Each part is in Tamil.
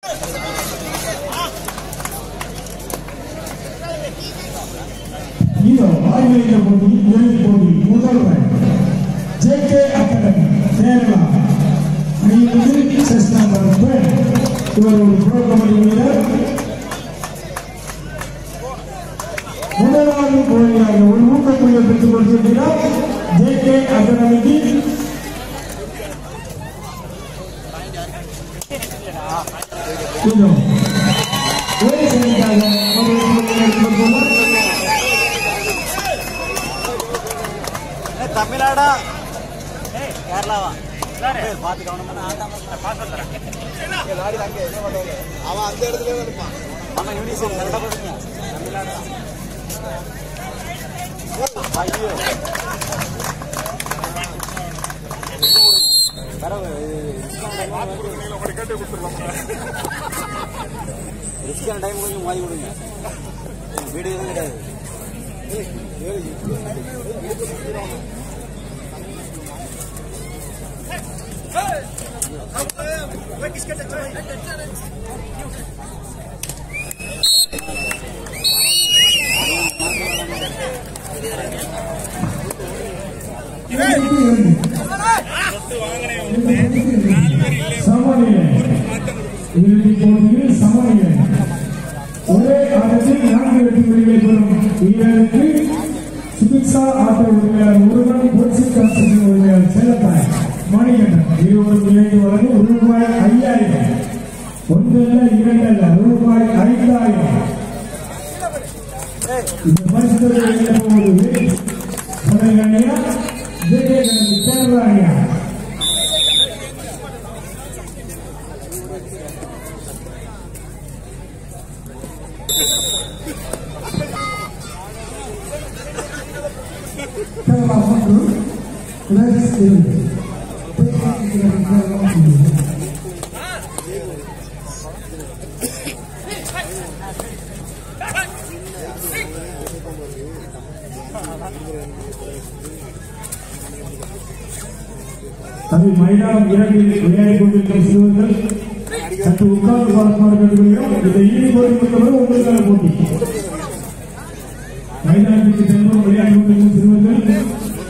இதோ ஆய்வக போட்டி இறுதிப் போட்டி முதல் ஜேகே அகாடமி கேரளா ஐந்து செஸ் நம்பர் டுவெல் இவர் ஒரு ப்ரோ கபடி வீரர் முதலாவது போட்டியாக ஒரு ஊக்கப்புள்ளியை பெற்றுக் கொடுத்திருக்கிறார் ஜேகே அகாடமிக்கு இதோ ஒரு செகண்டாக ஒரு ஊக்கப்புள்ளியை பெற்றுக் தமிழ்நாடா கேரளாவா பார்த்து கவனமா அவன் அந்த இடத்துல இருப்பான் ஆமா யூனிசெஃப் கரெக்டா போடுங்க தமிழ்நாடு ஐயோ ரிஸ்கான டைம் கொஞ்சம் மாறி கொடுங்க வீடு எதுவும் கிடையாது சமநிலை இறுதிப் போட்டியில் சமநிலை ஒரே ஆட்டத்தில் நான்கு வெற்றி புள்ளிகளை பெறும் வீரருக்கு சுபிக்ஷா ஆட்ட உரிமையாளர் ஒருவன் பொலிசி கான்ஸ்டபிள் உரிமையாளர் செல்லத்தாய் மணிகண்டன் இருவரும் இணைந்து வழங்கும் ரூபாய் ஐயாயிரம் ஒன்றல்ல இரண்டல்ல ரூபாய் ஐந்தாயிரம் இந்த பரிசுத்தொகை எழுதப்போவது சமயகண்ணியா ஜெயகணி கேரளாணியா கேரளா ஒன்று பிளஸ் இரண்டு கேரளா ஒன்று தம்பி மைதானம் இரண்டில் விளையாடிக் கொண்டிருக்கும் சிறுவர்கள் சற்று உட்கார்ந்து பார்க்குமாறு கேட்டுக்கொள்கிறோம் இந்த ஈடுபோட்டி மட்டுமே உங்களுக்கான போட்டி மைதானத்துக்கு செல்வோம் விளையாடிக் கொண்டிருக்கும் சிறுவர்கள்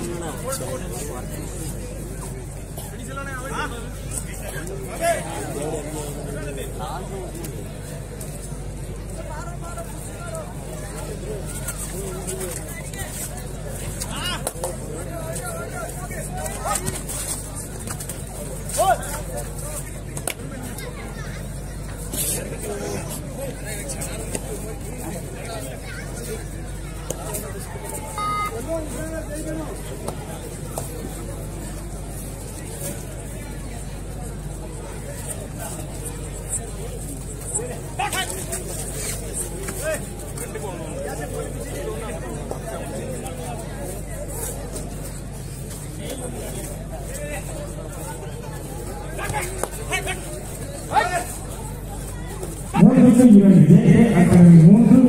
மூன்றுக்கு இரண்டு ஜே அகாடமி மூன்று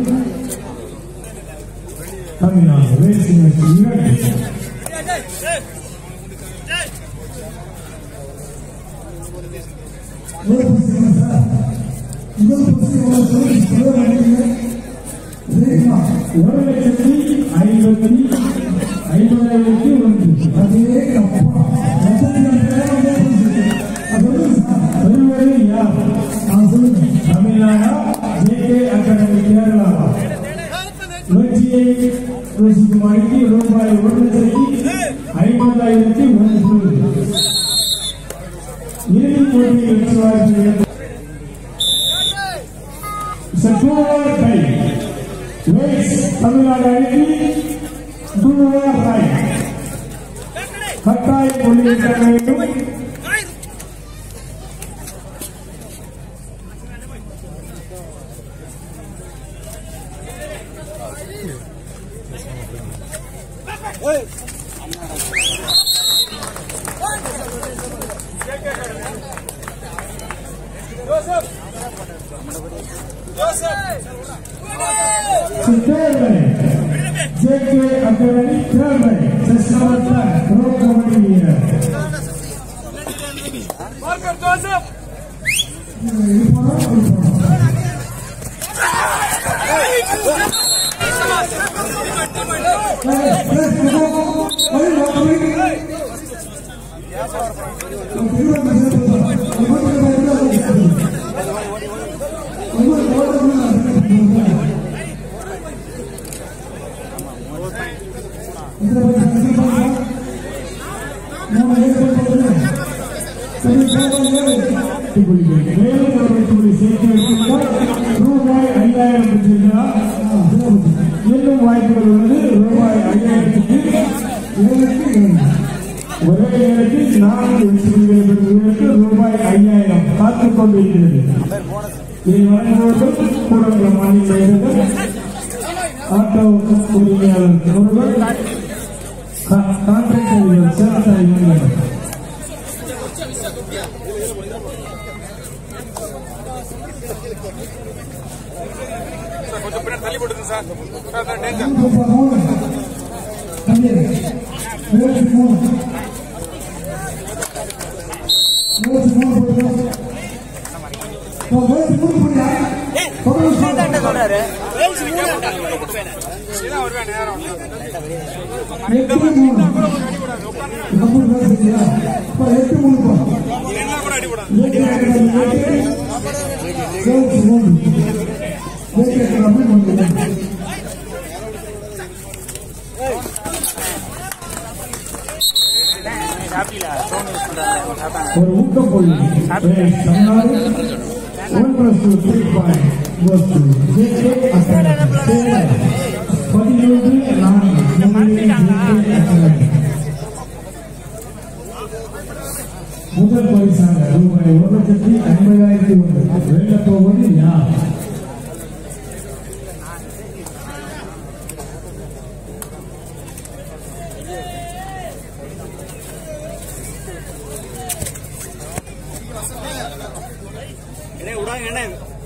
தமிழ்நாடு வேல்சிமெண்ட் இரண்டு ஒரு புஸ்தகம் சார் இன்னொரு புஸ்தகம் சொல்லி சொல்ல வேண்டியது சரிங்களா? ஒரு லட்சத்தி ஐம்பத்தி ஐம்பதாயிரத்தி ஒன்று அதே அப்பா எத்தனை பேர் சொல்லுங்க சார் சொல்லுவது யார் நான் சொல்லுங்க தமிழ்நாடா ஜேகே அகாடமி கேரளா வெற்றியை யோசிக்குமாடிக்கு ரூபாய் ஒரு லட்சத்தி ஐம்பதாயிரத்தி ஒன்று இறுதிப் போட்டியில் வெற்றி வாய்ப்பு செட்டூர் கை வேஸ் தமிழ்நாடு அணிக்கு டூவர் கை கட்டாய கொள்ளிட்ட வேண்டும் தேர்வை ஜேகே அகாடமி தேர்வை செஸ் நம்பர் ப்ரோ கபடி வீரர் இது போனா அது போனா மேலும் ஒரு வெற்றியை சேர்த்து வைத்திருந்தால் ரூபாய் ஐயாயிரம் பெற்றிருக்கிறார் இன்னும் வாய்ப்புகள் உள்ளது ரூபாய் ஐயாயிரத்துக்கு இவருக்கு இரண்டு. ஒரே நேரத்தில் நான்கு வெற்றிகளை பெறுவதற்கு ரூபாய் ஐயாயிரம் காத்துக் கொண்டிருக்கிறது இதை வழங்குவதற்கு கூடங்குளம் மாநில செயலர்கள் ஆட்டோ உரிமையாளர் ஒருவர் கான்ட்ராக்ட் அதிபர் சேலத்தாய் யூனியன் கொஞ்சம் பின்னாடி தள்ளி போட்டுங்க சார் சார் டேஞ்சர் இதான் வருவேன் நேரம் என்ன கூட அடிபடாது ஒரு ஊக்கம் போய் Tamil Nadu one plus two three point goes to JK academy பதினேழு நான்கு ஜேகே அகாடமி முதல் பரிசாக ரூபாய் ஒரு லட்சத்தி ஐம்பதாயிரத்தி ஒன்று வெள்ளப் போவது யார் என்ன விடாங்க என்ன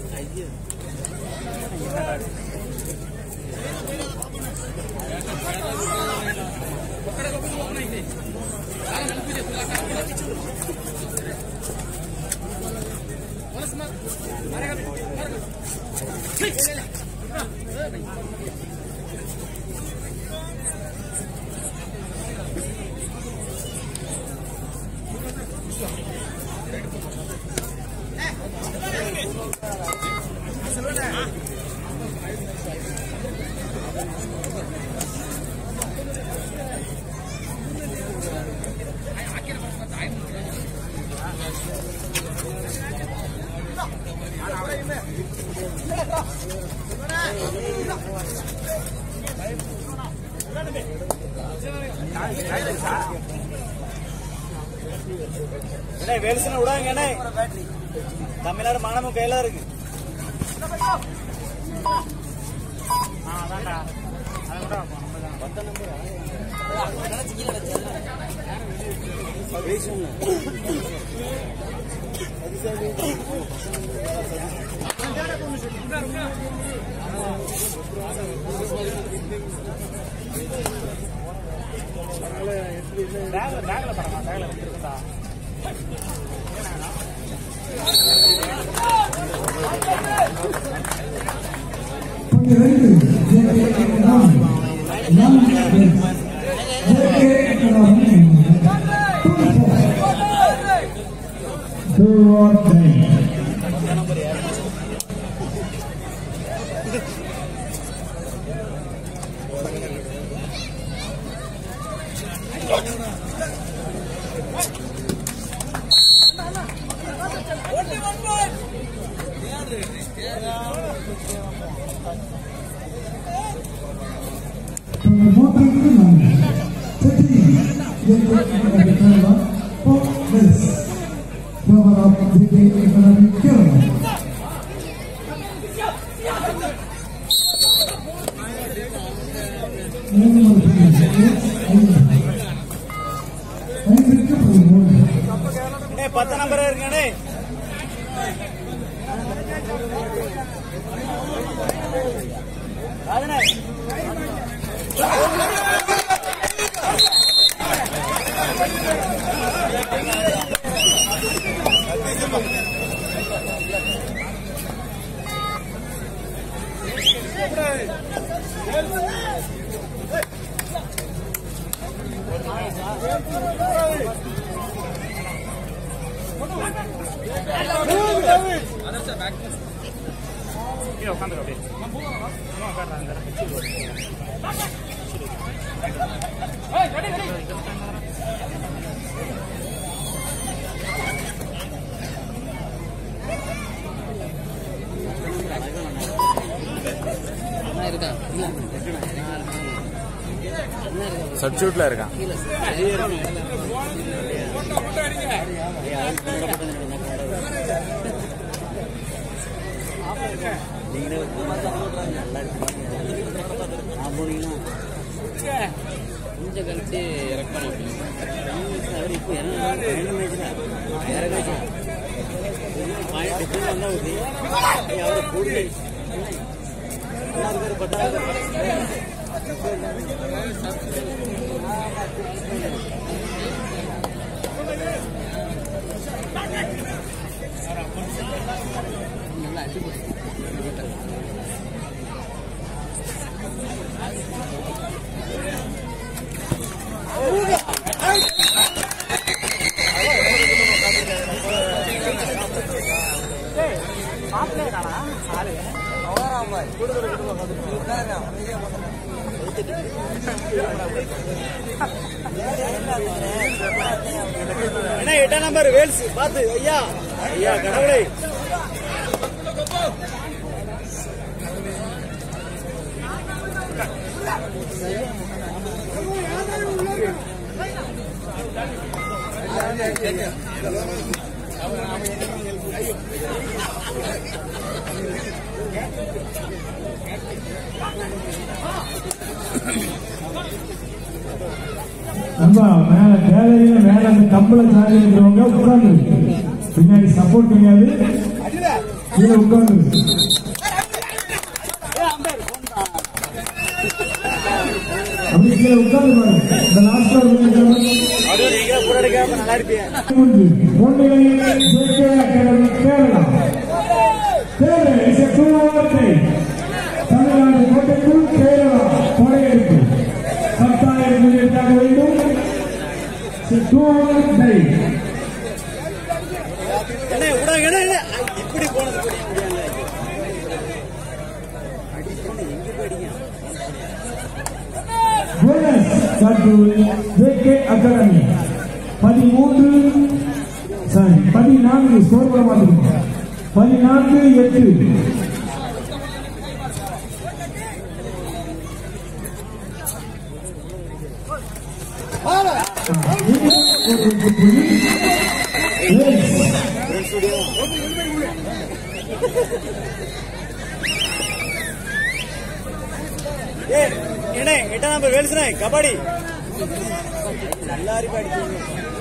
என்ன வேலுசன விடாங்க என்ன தமிழ்நாடு மானமும் கையில இருக்கு பேக்ல பேக்ல தரமா பேக்ல இருக்குதா பன்னிரண்டு ஜேகே அகாடமி நான்கு JK academy two or three மூன்றுக்கு நான்கு செட்டி JK academy Kerala for this flower of JK academy Kerala மூணு ஐந்து ஐந்துக்கு பதிமூன்று அண்ணே பத்து நம்பர் இருக்குண்ணே அதுண்ணே சப்ஸ்டியூட்ல இருக்கான் கொஞ்சம் கழிச்சு இறக்கணும் அவர் இப்போ என்ன ரெண்டு மேட்ச்ல வேற மேட்ச் பாயிண்ட் டிஃபரெண்ட் வந்தா ஓகே அவர் கூடுதல் நல்லா இருக்காரு பட்டா நல்லா அடிச்சு என்ன எட்டாம் நம்பர் வேல்ஸ் பாத்து ஐயா ஐயா கடவுளை நண்பா மேல கேலரியில மேல அந்த கம்பள சாரி இருக்கிறவங்க உட்கார்ந்து பின்னாடி சப்போர்ட் கிடையாது கீழே உட்கார்ந்து அப்படி கீழே உட்கார்ந்து பாருங்க இந்த லாஸ்ட் அப்படியே நீங்க கூட எடுக்காம நல்லா இருப்பீங்க பொன்னிலையில் ஜேகே அகாடமி கேரளா தேவை இஸ் டூ ஓவர் தமிழ்நாடு கோட்டைக்குள் கேரளா படையெடுப்பு பத்தாயிரம் முதலீட்டாக வேண்டும் டூ ஓவர் டை என்ன விடாங்க என்ன என்ன இப்படி போனது புரிய முடியாது போனஸ் சற்று ஜேகே அகாடமி பதிமூன்று சாரி பதினான்கு ஸ்கோர் பண்ண மாட்டேங்க பதினான்கு எட்டு ஏ என்ன எட்டாம் நம்பர் வேல்ஸ்னே கபடி நல்லா இருக்கு அடிச்சீங்க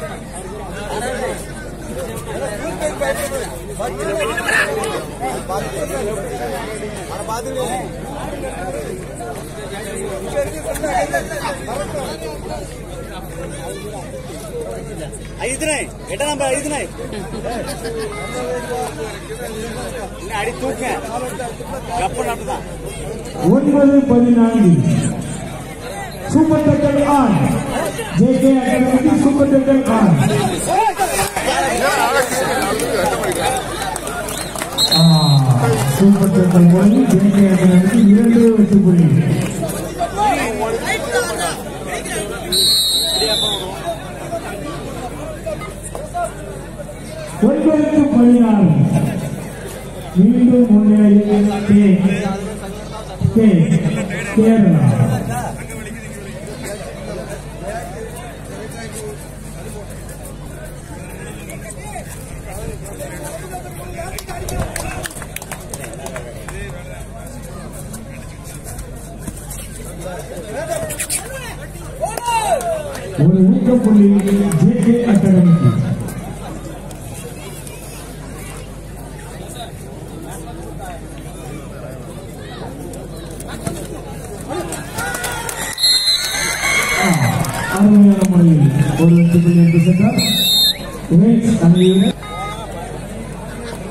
ஐதுனே எட்டாம் நம்பர் ஐதுனே அடி தூக்க கப்பு நடந்தான் ஒன்பது பதினான்கு சூப்பர் டக்கல் ஆன் ஜேகே அகாடமிக்கு சூப்பர் டக்கல் ஆன் ஆ, சூப்பர் டக்கல் மூலம் ஜேகே அகாடமிக்கு இரண்டு வெற்றி புள்ளி ஒன்பதுக்கு பதினாறு மீண்டும் முன்னேறிய கே கே கேரளா ஒரு ஊக்கப்புள்ளி ஜே கே அகாடமிக்கு அருமையான முறையில் ஒரு வெற்றி புள்ளி என்று சென்றார் உமேஷ் அணியினர்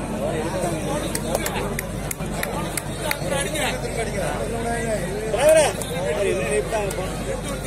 டிரைவரே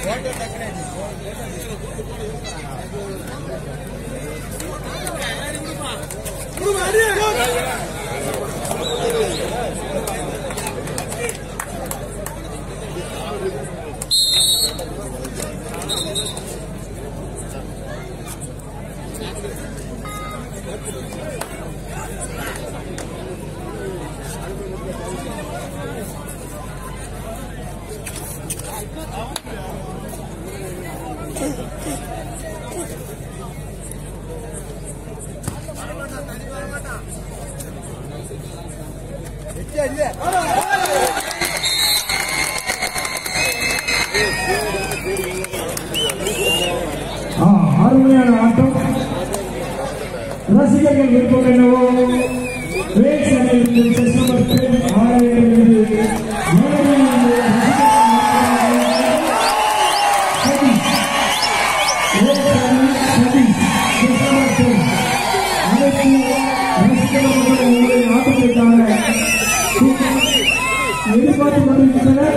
ஆ, அருமையான ஆட்டம் ரசிகர்கள் விருப்பம் என்னவோ வேல் சேனையில் செஸ் நம்பர் டென் ஆறாயிரம் இருந்து மேடையில் இருந்து சதீஷ். வேல் சேனை சதீஷ். Chess number ten. அனைத்து ரசிகர்களும் உங்களுடைய ஆட்டத்திற்காக எதிர்பார்த்துக் கொண்டிருக்கின்றனர்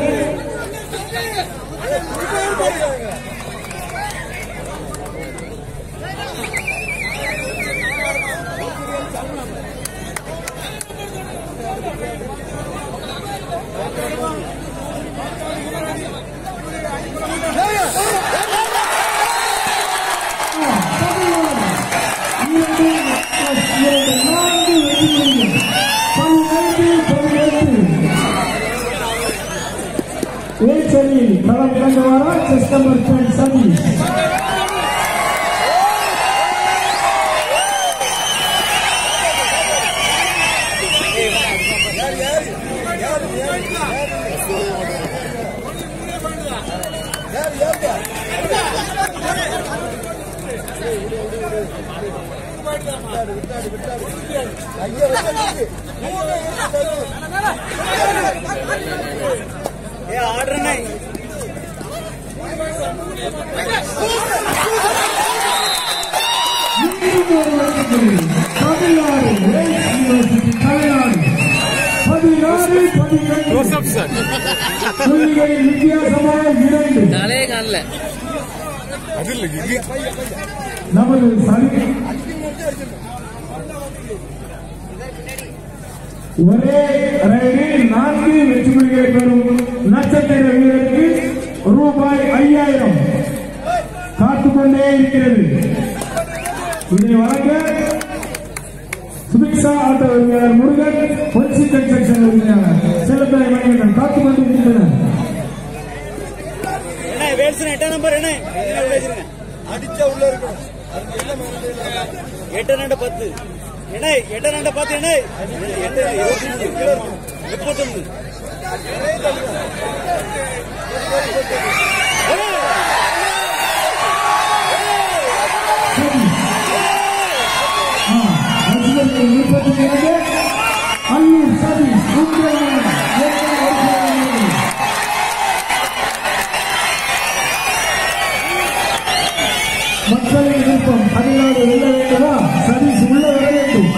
வேச்சலில் களம் இறங்குவாரா செஸ் நம்பர் டென் சதீஷ் ఏ ఆర్డర్ ఉన్నాయి தமிழ்நாடு யூனிவர்சிட்டி தமிழ்நாடு பதினாறு பதினெட்டு புள்ளிகளின் வித்தியாசமாக இரண்டு தலையே காணல நமது சரி ஒரே ரைடில் நான்கு வெற்றி புள்ளிகளை பெறும் நட்சத்திர வீரருக்கு ரூபாய் ஐயாயிரம் காத்துக்கொண்டே இருக்கிறது இதை வழங்க சுபிக்ஷா ஆட்டோ உரிமையாளர் முருகன் பொன்சி கன்ஸ்ட்ரக்ஷன் உரிமையாளர் செல்லத்தாய் மணிகண்டன் காத்துக் கொண்டிருக்கின்றனர் என்ன வேல்சன் எட்டாம் நம்பர் என்ன என்ன உள்ள வச்சிருங்க அடிச்சா உள்ள இருக்கணும் எட்டு ரெண்டு பத்து என்ன எட்டு ரெண்டு பத்து என்ன எட்டு இருபத்தி மூணு முப்பத்தொன்னு ரசிகர்கள் விருப்பத்தில் இருந்து அல்லூர் சதீஷ் உண்மையான எத்தனை வருஷங்கள் மக்களின் விருப்பம் தமிழ்நாடு வெல்ல வேண்டுமா சதீஷ் உள்ள வர வேண்டும்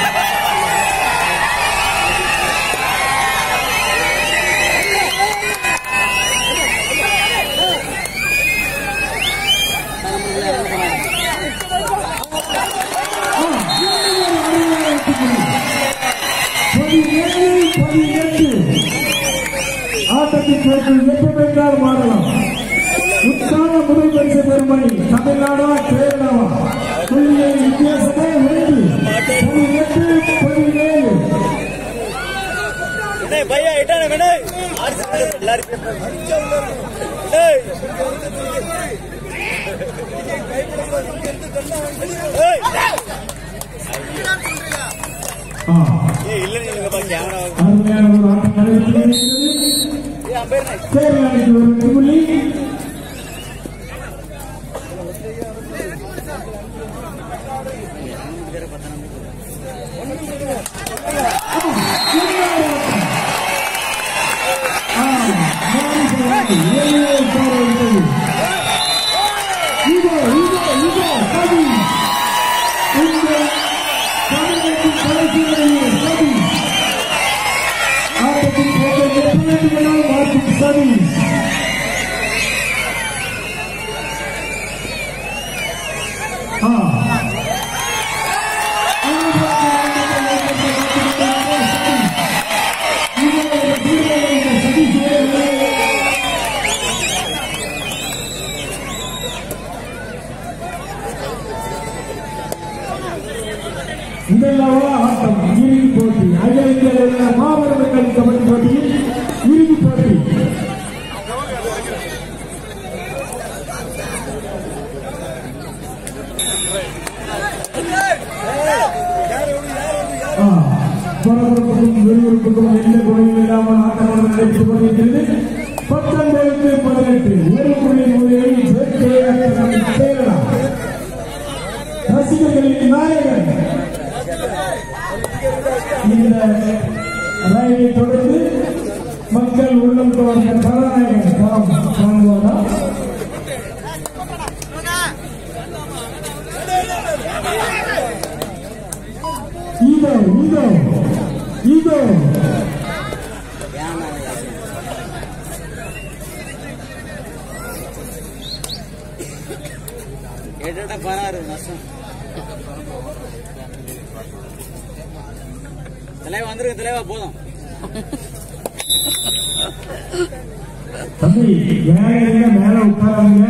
ஆ, இன்னும் ஒரு அருமையான வெற்றிப்புள்ளி. பதினேழு பதினெட்டு ஆட்டத்தின் போட்டில் எப்பமென்றால் மாறலாம் உற்சாக முதல் பரிசு பெருமணி தமிழ்நாடா கேரளாவா புள்ளியை வித்தியாசமே ஒன்று பதினெட்டு பதினேழு என்ன பையா எட்டான வேணே எல்லாரும் ஏய். ஏய். ஆ, ஏய் இல்ல நீங்க கேமரா அருமையான ஒரு ஆட்டம் நடைபெற்று இருக்கிறது ஏய் அம்பேர் நாய் கேரளாவுக்கு ஒரு வெற்றி புள்ளி ஆ, மாறி போனது. ஏழு போர் இருக்கிறது. இதோ, இதோ, இதோ, சதி. இந்த தமிழகத்தின் கடைசி வரையில் சதி. ஆட்டத்தின் போக்கை எப்படி வேண்டுமானால் மாற்றும் சதி ரைடை தொடர்ந்து மக்கள் உள்ளம் கவர்ந்த கதாநாயகன் களம் காணுவாரா இதோ இதோ இதோ கேட்டுட்டா பராரு நஷ்டம் தலைவா வந்துருங்க தலைவா போதும் தம்பி வேலையில மேல உட்காராங்க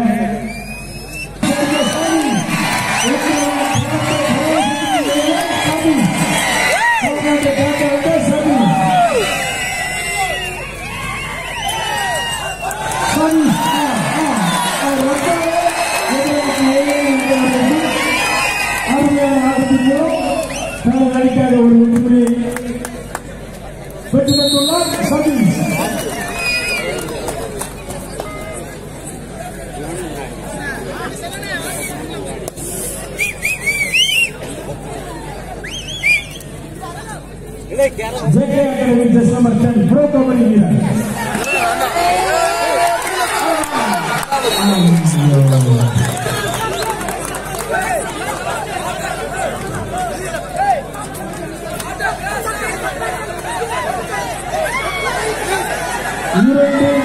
அடிக்காத ஒரு வெற்றி பெற்று தந்துள்ளார் சதீஷ் இல்லை Kerala JK Academy just number 10 pro kabaddi வீரர் இரண்டு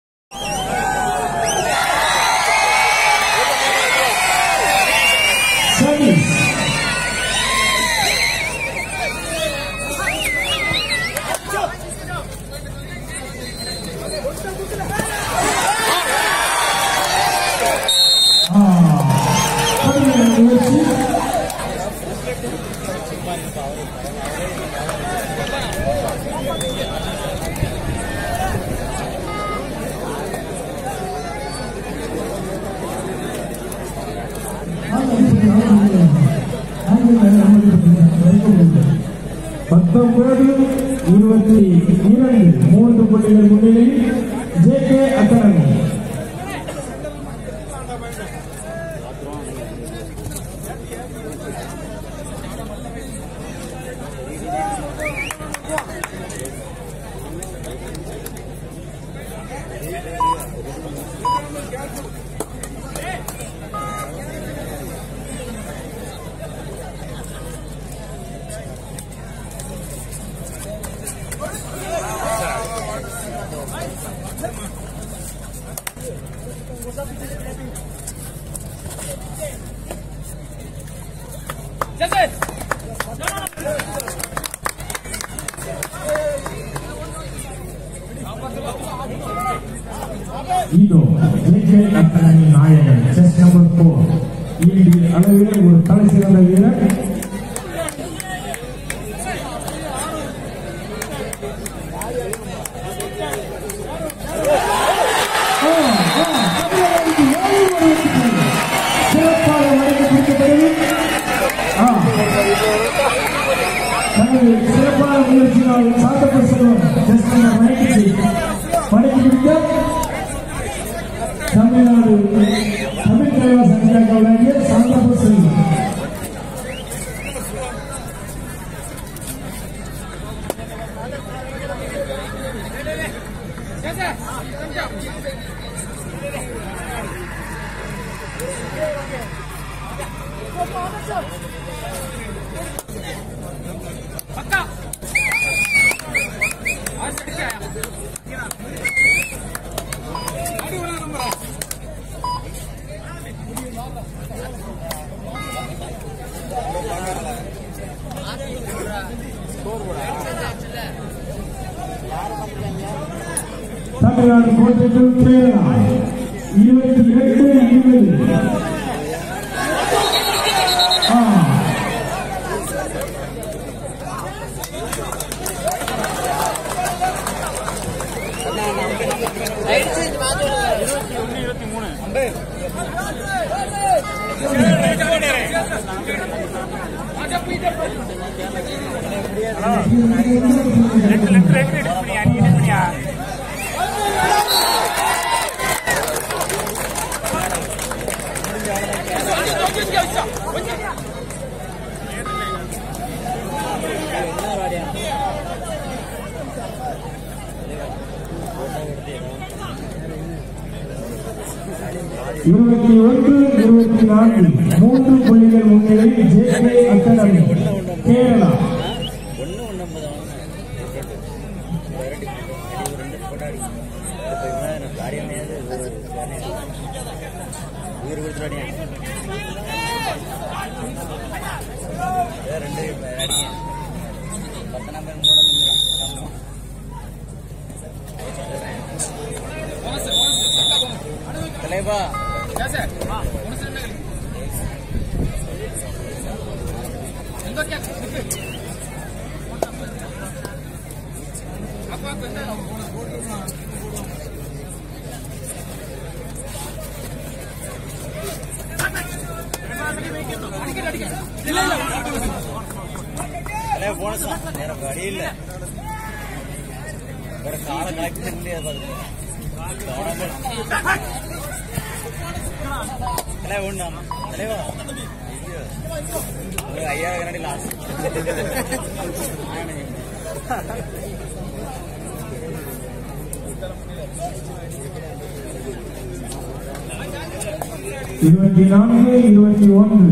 சதீஷ் ஆ கடுமையான முயற்சி பத்தொன்பது இருபத்தி இரண்டு மூன்று புள்ளிகள் முன்னிலையில் ஜே கே அகாடமி இதோ ஜே அகாடமி நாயகன் செஸ் நம்பர் போர் இந்திய அளவில் ஒரு தலை சிறந்த வீரர் ஆ, ஆ, தமிழகத்துக்கு ஏழு ஒரு வெற்றி புள்ளி. சிறப்பாக வழங்கி பிடிக்கப்படுது ஆ. தனது சிறப்பான முயற்சியால் சாத்தப்பட்ட செல்வம் ஜஸ்ட் நம்பர் நைன்டி படைக்கு பிடிக்க தமிழ்நாடு தமிழ் தலைவர் சங்கமாக வழங்கிய சாந்தப்ப செல்வம் தமிழ்நாடு கோட்டைக்கு கேரளா இருபத்தி எட்டு இருபது ஆ. இருபத்தி ஒன்று இருபத்தி நான்கு மூன்று புள்ளிகள் முன்னிலை ஜே கே அகாடமி கேரளா ஒன்று ஒன்று ஐம்பது ரெண்டு போட்டோ அடி இப்போ இவன் காடி அமையாது உயிர் கொடுத்துட்டு அடியா ரெண்டு அடிங்க பத்து நம்பர் போட தலைவா தலைவா போனசா வேற வழி இல்ல வேற காலை காய்ச்சி முடியாது தலைவா ஒண்ணு தலைவா ஐயோ ஒரு ஐயாயிரம் கண்ணாடி லாஸ் இருபத்தி நான்கு இருபத்தி ஒன்று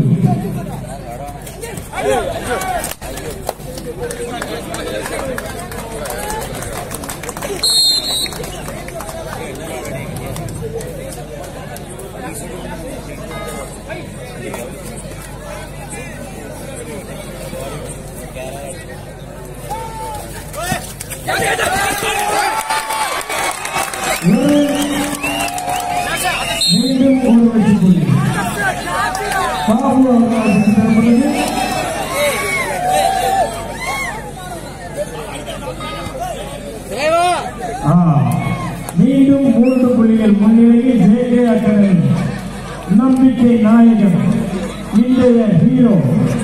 மீண்டும் ஒரு வெற்றி புள்ளி பாபு அவர்களுக்கு தரப்படுது தலைவா ஆ, மீண்டும் மூன்று புள்ளிகள் முன்னிலையில் ஜே கே அகாடமி நம்பிக்கை நாயகன் இன்றைய ஹீரோ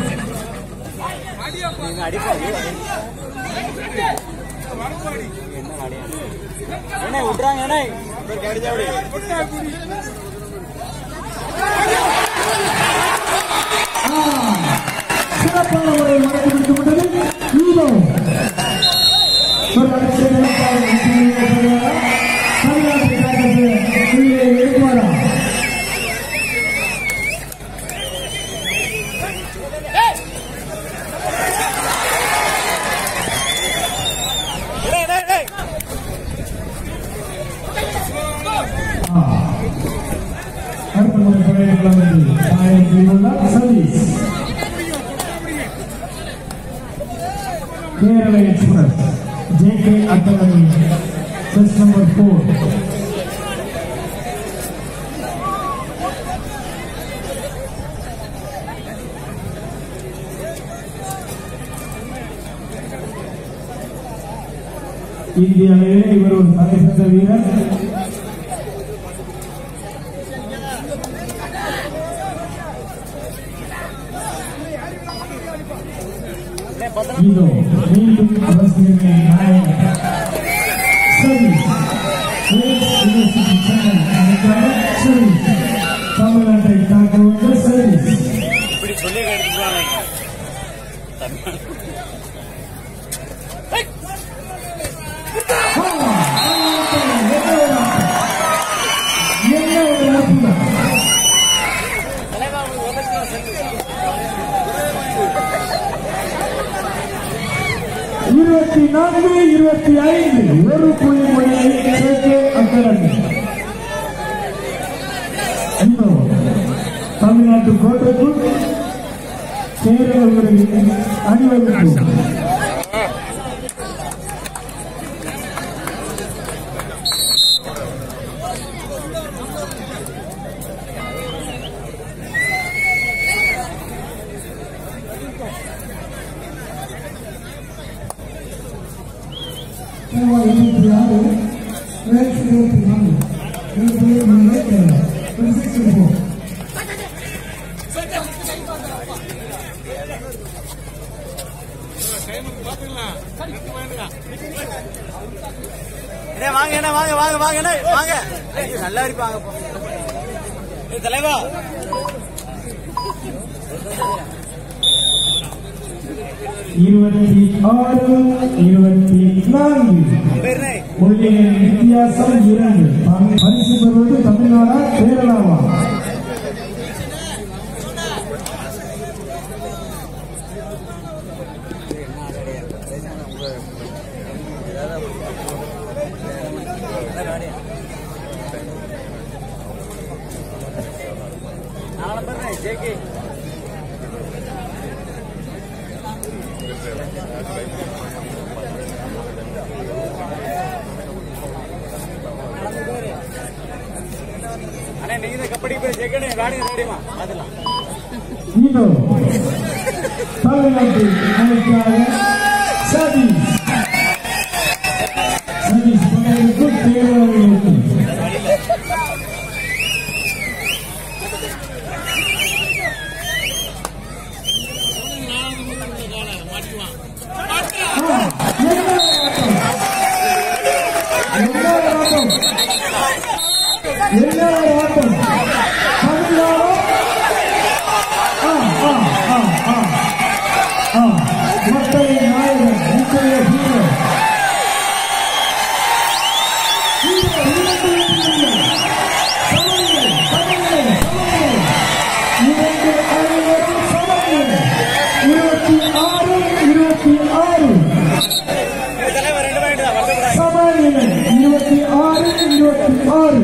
நீங்க அடிப்பாங்க என்ன விட்டுறாங்க என்ன கடிச்சாவடி சிறப்பான முறையில் நடத்தி முடிக்கப்பட்டது ஹீரோ ஒரு அடுத்த நிலைப்பாடு தமிழ்நாட்டு காங்கிரஸ் கீழே எடுப்பாரா டேய், டேய், டேய். ஆ. அடுத்த முறை படையெடுக்கலாம் என்று தாயம் செய்துள்ளார் Sathish Kerala express J K academy chess number four இந்திய அளவிலே இவர் ஒரு தலை சிறந்த வீரர் இதோ மீண்டும் அரசியலை நாயகன் சரி யூனிவர்சிட்டி சேனல் சரி தமிழ்நாட்டை காக்க வந்த சரி இப்படி சொல்லி எடுத்துருவாங்க என்ன ஒரு அற்புதம் தலைவா உங்களுக்கு உதவி செஞ்சு இருபத்தி நான்கு இருபத்தி ஐந்து ஒரு புள்ளி மணியை சேர்த்து அக்கடமி இதோ தமிழ்நாட்டு கோட்டைக்குள் கேரள அணிவகுப்பு இருபத்தி ஆறு இருபத்தி நான்கு இருபத்தி நான்கு அண்ணே, வாங்க அண்ணே, வாங்க வாங்க வாங்க அண்ணே, வாங்க ஐயோ, நல்லா இருப்பாங்க போ. ஏய், தலைவா இருபத்தி ஆறு இருபத்தி நான்கு பேருனே புள்ளிகளின் வித்தியாசம் இரண்டு பரிசு பெறுவது தமிழ்நாடா கேரளாவா நாலு பேர் ஜேகே அண்ணே நீங்க தான் கபடி போய் ஜெகனே ராணி ரெடிமா அதெல்லாம் இதோ தமிழ்நாட்டு அணிக்காக சதீஷ் சதீஷ் பங்கேற்பு கேரளாவிற்கு இருபத்தி ஆறு இருபத்தி ஆறு தலைவர் ரெண்டு பேரும் தான் வருத்தப்படாது சமநிலை இருபத்தி ஆறு இருபத்தி ஆறு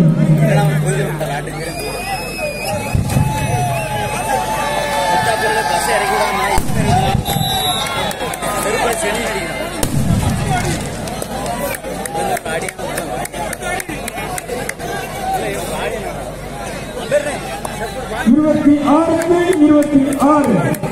பஸ் இறக்கி விடாம செருப்பை செடி அடிக்கணும் பாடி இருபத்தி ஆறுக்கு இருபத்தி ஆறு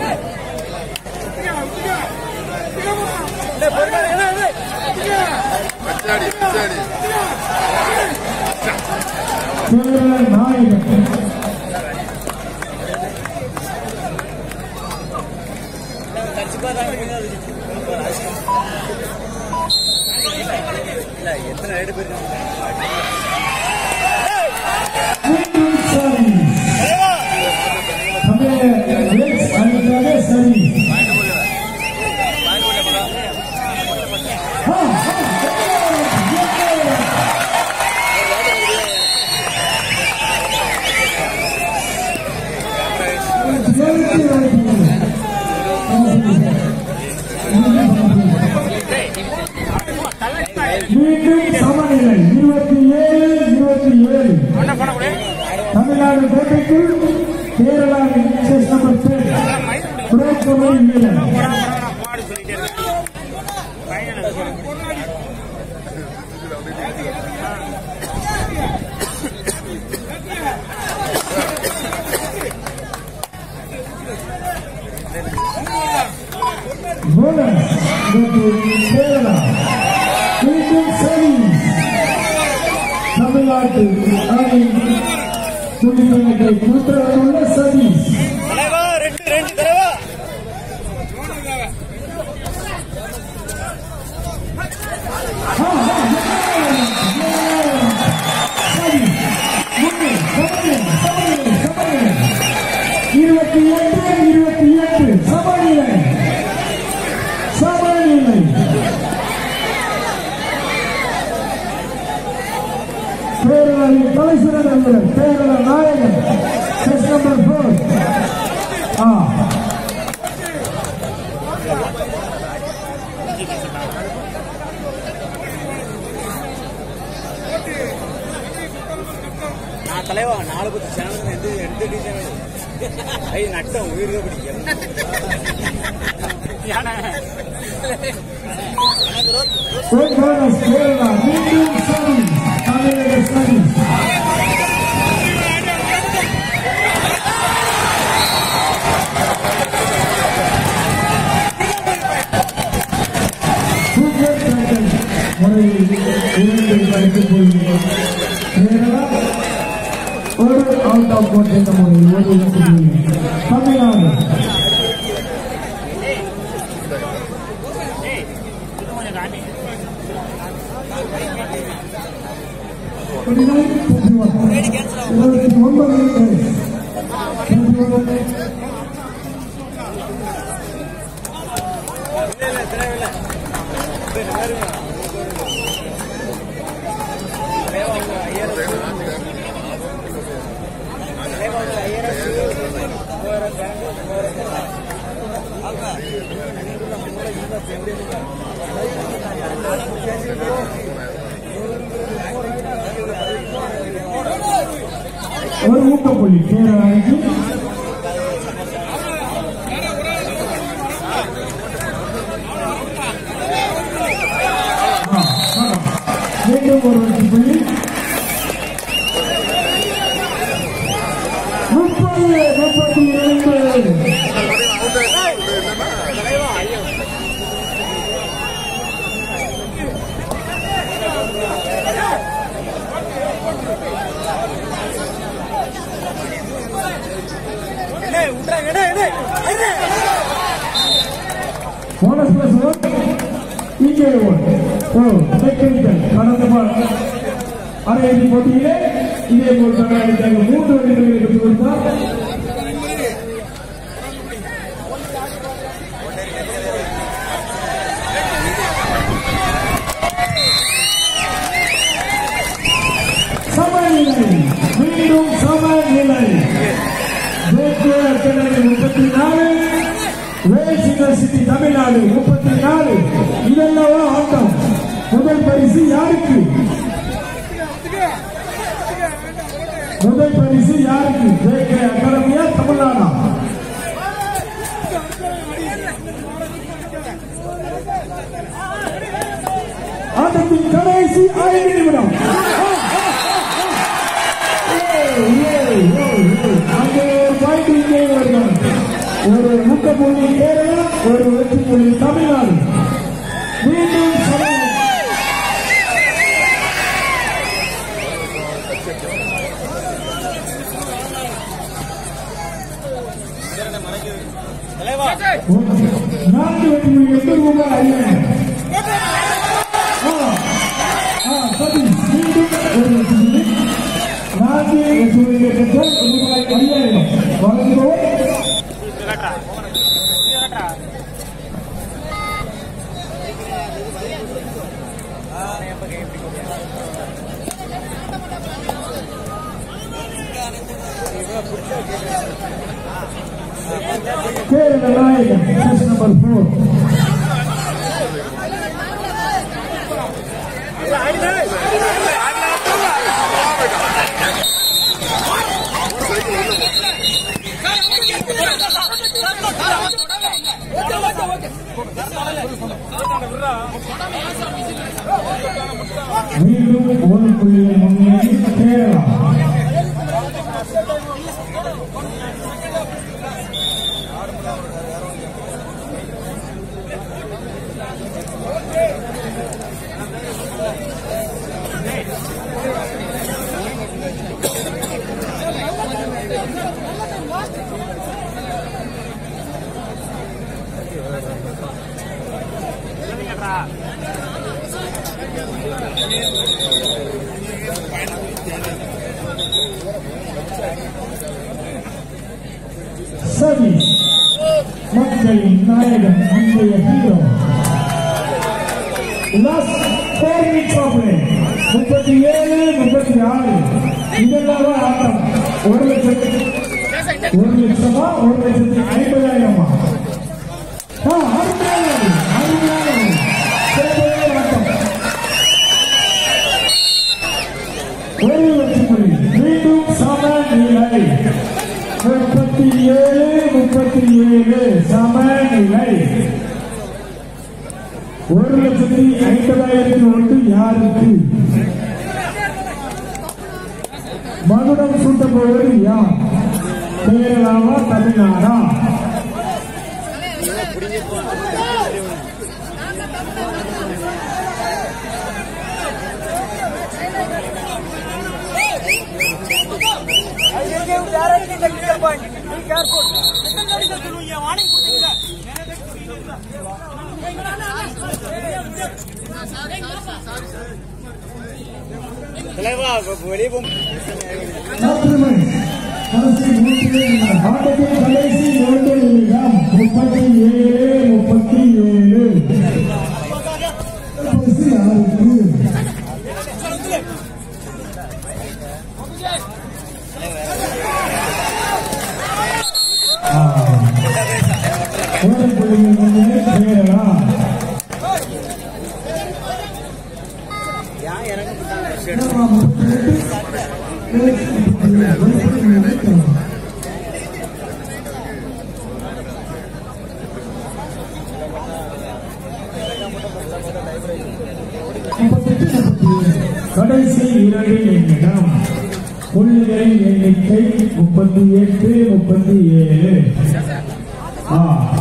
கேரள நாயகன் எத்தனை ரெண்டு பேர் மீண்டும் சரி தமிழக ரெட்ஸ் அணிக்காக சரி ஆ, ஆ, எழுபத்தி ரெண்டு. மீண்டும் சமநிலை இருபத்தி ஏழு இருபத்தி ஏழு தமிழ்நாடு கோட்டைக்குள் கேரளாவின் செஸ் நம்பர் டென் புரோக்கமணி வீரர் போனஸ் கேரளா மீண்டும் சரி தமிழ்நாட்டு அணி துணிகளை கூட்டுறவுள்ள சதீஷ் தலைவா ரெண்டு ரெண்டு தலைவா இருபத்தி எட்டு இருபத்தி எட்டு சமநிலை சமநிலை பேரளாவின் தலை சிறந்த வீரர் பேரள நாயகன் செஸ் நம்பர் போர் ஆ நான் தலைவா நாலு பத்து சேனல் எந்த எந்த டிசைன் ஐ நட்டம் உயிருக்கு பிடிக்கும் ஒரு போனஸ் கேரளா மீண்டும் சரி தமிழக சரி சூப்பர் டைட்டன் முறையில் இரண்டு படித்துக் கொள்கிறோம் கேரளா ஒரு அவுட் ஆஃப் கோட் என்ற முறையில் ஒரு வெற்றி தமிழ்நாடு இருபத்தி ஒன்பது தலைவா உங்க ஐயாயிரம் ஒரு ஊக்கப்புள்ளி கேரளா அணிக்கு ஆ, ஆ. மீண்டும் ஒரு வெற்றி புள்ளி முப்பது முப்பத்தி இரண்டு எடே விட்றா எடே எடே எடே போனஸ் பிளஸ் ஒன் இங்கே ஒன் ஓ டெக்னிக்கல் கடந்த பா- அரையிறுதி போட்டியிலே இதே போல் தமிழக மூன்று வெற்றிகளை பெற்றுக் கொடுத்தார் சமநிலை மீண்டும் சமநிலை தேசிய அகாடமி முப்பத்தி நாலு வேல்ஸ் யூனிவர்சிட்டி தமிழ்நாடு முப்பத்தி நாலு இதெல்லாம் ஆட்டம் முதல் பரிசு யாருக்கு முதல் பரிசு யாருக்கு ஜேகே அகாடமியா தமிழ்நாடா ஆட்டத்தின் கடைசி ஐந்து நிமிடம் அங்கே ஒரு பாயிண்ட் இங்கே வருகிறார் ஒரு முக்கப்புள்ளி கேரளா ஒரு வெற்றி புள்ளி தமிழ்நாடு மீண்டும் சமம். தலைவா நான்கு வெற்றி புள்ளி எட்டு ரூபாய் ஐயாயிரம் ஆ, ஆ, சரி. மீண்டும் ஒரு வெற்றி புள்ளி நான்கு வெற்றி புள்ளியை பெற்ற ரூபாய் ஐயாயிரம் வழங்குவோம் கேரள நாயகன் செஸ் நம்பர் ஃபோர் மீண்டும் ஒரு புள்ளியை முன்னேறி கேரளா சரி மக்களின் நாயகன் அன்றைய hero last four minutes of முப்பத்தி ஏழு முப்பத்தி ஆறு இதெல்லாம் ஆட்டம் ஒரு லட்சத்து ஒரு லட்சமா ஒரு லட்சத்தி ஐம்பதாயிரமா ஆ, அருமையானது, அருமையானது. சிறப்பான ஆட்டம். ஒரு லட்சம் புள்ளி மீண்டும் சமநிலை முப்பத்தி ஏழு முப்பத்தி ஏழு சமநிலை ஒரு லட்சத்தி ஐம்பதாயிரத்தி ஒன்று யாருக்கு மகுடம் சூட்ட போவது யார் கேரளாவா தமிழ்நாடா directly technical point be careful second அடிக்க சொல்லுவீங்க வார்னிங் கொடுத்தீங்க தலைவா வெளியே போ மாற்றுமை கடைசி மூன்று ஆட்டத்தின் கடைசி இரண்டு நிமிடம் முப்பத்தி ஏழு முப்பத்தி ஏழு பரிசு யாருக்கு ஆ. ஒரு புள்ளியில் முன்னே கேரளா ஏன் எனக்கு கேரளா முப்பத்தி எட்டு கடைசி இரண்டு எண்ணிடம் புள்ளிகளின் எண்ணிக்கை முப்பத்தி எட்டு முப்பத்தி ஏழு ஆ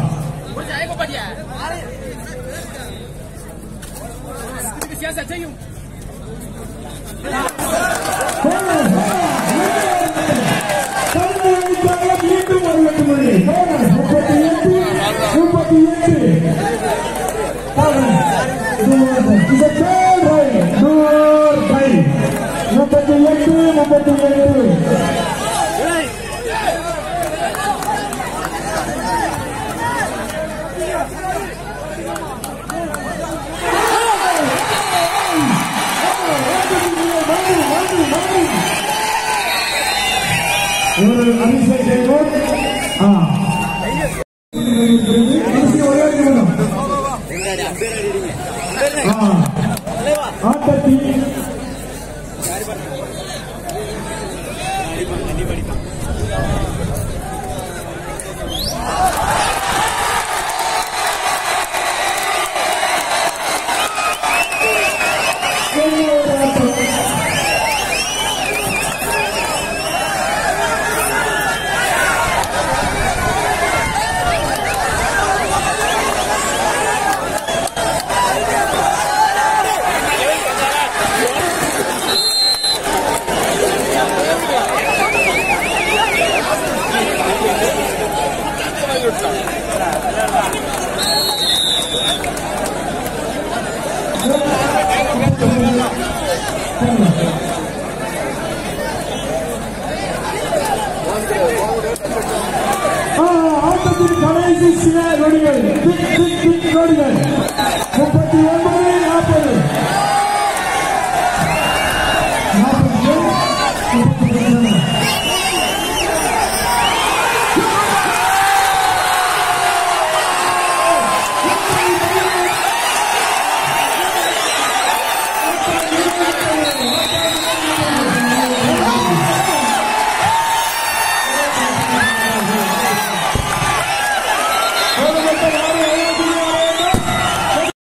மீண்டும் ஒரு எட்டு மணி முப்பத்தி எட்டு முப்பத்தி எட்டு முப்பத்தி எட்டு முப்பத்தி எட்டு ஒரு அரிசை செய்வோம் ஆ அரிசி ஒரே ஒரு நிமிடம். ஆ. ஆட்டத்தில் ஆ, ஆட்டத்தின் கடைசி சில நொடிகள் திக், திக், திக் நொடிகள்